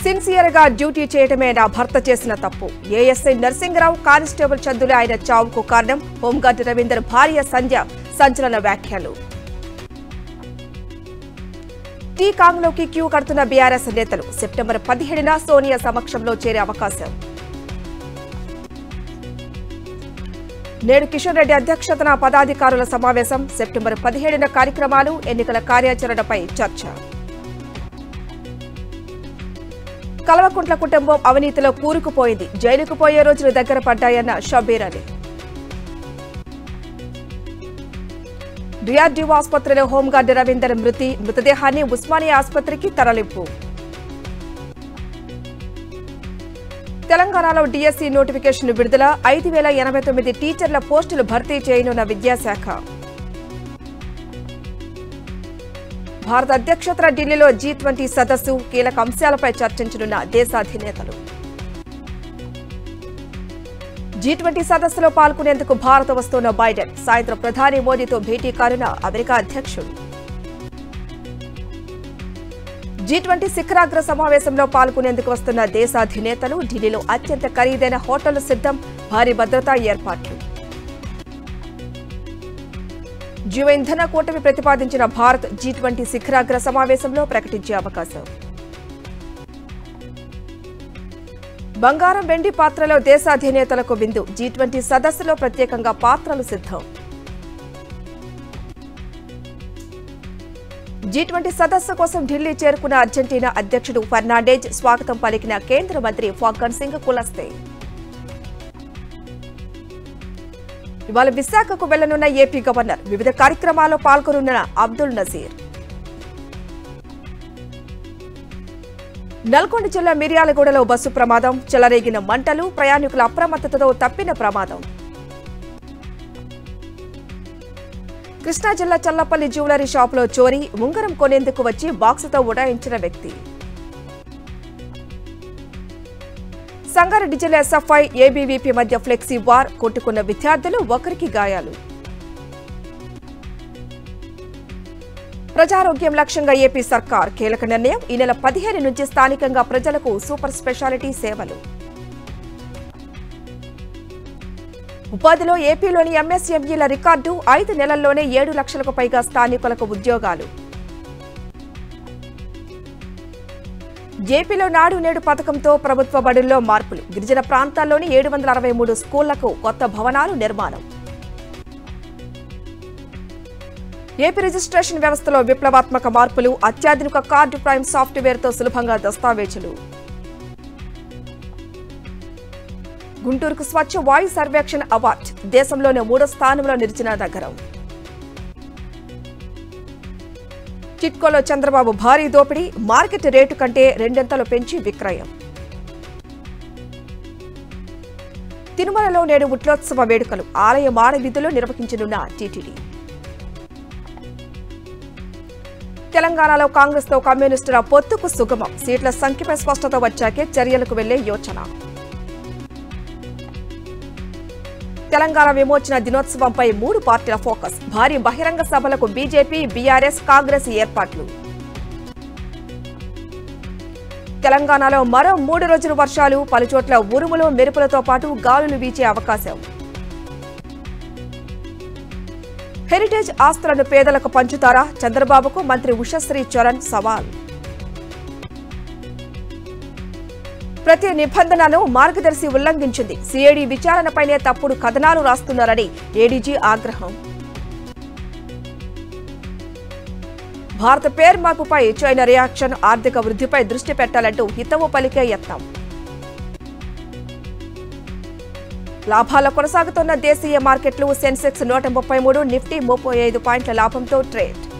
sincere గా duty చేయటమే నా భర్త చేసిన తప్పు ఏఎస్ఐ నరసింగరావు కానిస్టేబుల్ చందులే ఆయన చావుకు కారణం హోంగార్డు రవీందర్ భార్య సంధ్య సంచలన వ్యాఖ్యలు టీ కాంగ్లోకి క్యూ కడుతున్న బీఆర్ఎస్ నేతలు సెప్టెంబర్ పదిహేడున సోనియా సమక్షంలో చేరే అవకాశం నేడు కిషన్ రెడ్డి అధ్యక్షతన పదాధికారుల సమావేశం సెప్టెంబర్ పదిహేడున కార్యక్రమాలు ఎన్నికల కార్యాచరణపై చర్చ కల్వకుంట్ల కుటుంబం అవినీతిలో కూరుకుపోయింది జైలుకు పోయే రోజులు దగ్గర పడ్డాయన్న షబీర్ అలీ డిఆర్డీఓ ఆసుపత్రిలో హోంగార్డు రవీందర్ మృతి మృతదేహాన్ని ఉస్మానియా ఆసుపత్రికి తరలింపు తెలంగాణలో డిఎస్సి నోటిఫికేషన్ విడుదల ఐదు వేల ఎనభై తొమ్మిది టీచర్ల పోస్టులు భర్తీ చేయనున్న విద్యాశాఖ భారత అధ్యక్షతన ఢిల్లీలో జీ ట్వంటీ సదస్సు కీలక అంశాలపై చర్చించనున్న దేశాధినేతలు జీ ట్వంటీ సదస్సులో పాల్గొనేందుకు భారత్ వస్తున్న బైడెన్ సాయంత్రం ప్రధాని మోదీతో భేటీ కానున్న అమెరికా అధ్యక్షుడు జీ ట్వంటీ శిఖరాగ్ర సమావేశంలో పాల్గొనేందుకు వస్తున్న దేశాధినేతలు ఢిల్లీలో అత్యంత ఖరీదైన హోటళ్లు సిద్ధం భారీ భద్రతా ఏర్పాట్లు జీవ ఇంధన కూటమి ప్రతిపాదించిన భారత్ జీ ట్వంటీ శిఖరాగ్ర సమావేశంలో ప్రకటించే అవకాశం బంగారం వెండి పాత్రలో దేశాధినేతలకు విందు జీ ట్వంటీ సదస్సులో ప్రత్యేకంగా పాత్రలు సిద్ధం జీ ట్వంటీ సదస్సు కోసం ఢిల్లీ చేరుకున్న అర్జెంటీనా అధ్యక్షుడు ఫెర్నాండేజ్ స్వాగతం పలికిన కేంద్ర మంత్రి ఫాకన్ సింగ్ కులస్తే ఇవాళ విశాఖకు వెళ్లనున్న ఏపీ గవర్నర్ వివిధ కార్యక్రమాల్లో పాల్గొనున్న అబ్దుల్ నజీర్ నల్గొండ జిల్లా మిర్యాలగూడలో బస్సు ప్రమాదం చెలరేగిన మంటలు ప్రయాణికుల అప్రమత్తతతో తప్పిన ప్రమాదం కృష్ణా జిల్లా చల్లపల్లి జ్యువెలరీ షాపులో చోరీ ఉంగరం కొనేందుకు వచ్చి బాక్సుతో ఉడాయించిన వ్యక్తి సంగారెడ్డి జిల్లా ఎస్ఎఫ్ఐ ఏబీవీపీ మధ్య ఫ్లెక్సీ వార్ కొట్టుకున్న విద్యార్థులు ఒకరికి గాయాలు ప్రజారోగ్యం లక్ష్యంగా ఏపీ సర్కార్ కీలక నిర్ణయం ఈ నెల పదిహేను నుంచి స్థానికంగా ప్రజలకు సూపర్ స్పెషాలిటీ సేవలు ఉపాధిలో ఏపీలోని ఎంఎస్ఎంఈల రికార్డు ఐదు నెలల్లోనే ఏడు లక్షలకు పైగా స్థానికులకు ఉద్యోగాలు ఏపీలో నాడు నేడు పథకంతో ప్రభుత్వ బడుల్లో మార్పులు గిరిజన ప్రాంతాల్లోని ఏడు వందల అరవై మూడు స్కూళ్లకు కొత్త భవనాలు నిర్మాణం ఏపీ రిజిస్ట్రేషన్ వ్యవస్థలో విప్లవాత్మక మార్పులు అత్యాధునిక కార్డు ప్రైమ్ సాఫ్ట్వేర్తో సులభంగా దస్తావేజులు గుంటూరుకు స్వచ్ఛ వాయు సర్వేక్షణ అవార్డు దేశంలోనే మూడో స్థానంలో నిలిచిన నగరం చిట్కోలో చంద్రబాబు భారీ దోపిడీ మార్కెట్ రేటు కంటే రెండింతలు పెంచి విక్రయం తిరుమలలో నేడు ఉట్లోత్సవ వేడుకలు ఆలయ మాడ విధులు నిర్వహించనున్న టీటీడీ తెలంగాణలో కాంగ్రెస్తో కమ్యూనిస్టుల పొత్తుకు సుగమం సీట్ల సంఖ్యపై స్పష్టత వచ్చాకే చర్యలకు వెళ్లే యోచన తెలంగాణ విమోచన దినోత్సవంపై మూడు పార్టీల ఫోకస్ భారీ బహిరంగ సభలకు బీజేపీ బీఆర్ఎస్ కాంగ్రెస్ ఏర్పాట్లు తెలంగాణలో మరో మూడు రోజుల వర్షాలు పలుచోట్ల ఉరుములు మెరుపులతో పాటు గాలులు వీచే అవకాశం హెరిటేజ్ ఆస్తులను పేదలకు పంచుతారా చంద్రబాబుకు మంత్రి ఉషశ్రీ చరణ్ సవాల్ ప్రతి నిబంధనను మార్గదర్శి ఉల్లంఘించింది సిఐడి విచారణపైనే తప్పుడు కథనాలు రాస్తున్నారని ఏడీజీ ఆగ్రహం భారత పేరు మార్పుపై చైనా రియాక్షన్ ఆర్థిక వృద్ధిపై దృష్టి పెట్టాలంటూ హితవు పలికే యత్నం లాభాల కొనసాగుతున్న దేశీయ మార్కెట్లు సెన్సెక్స్ నూట ముప్పై మూడు నిఫ్టీ ముప్పై ఐదు పాయింట్ల లాభంతో ట్రేడ్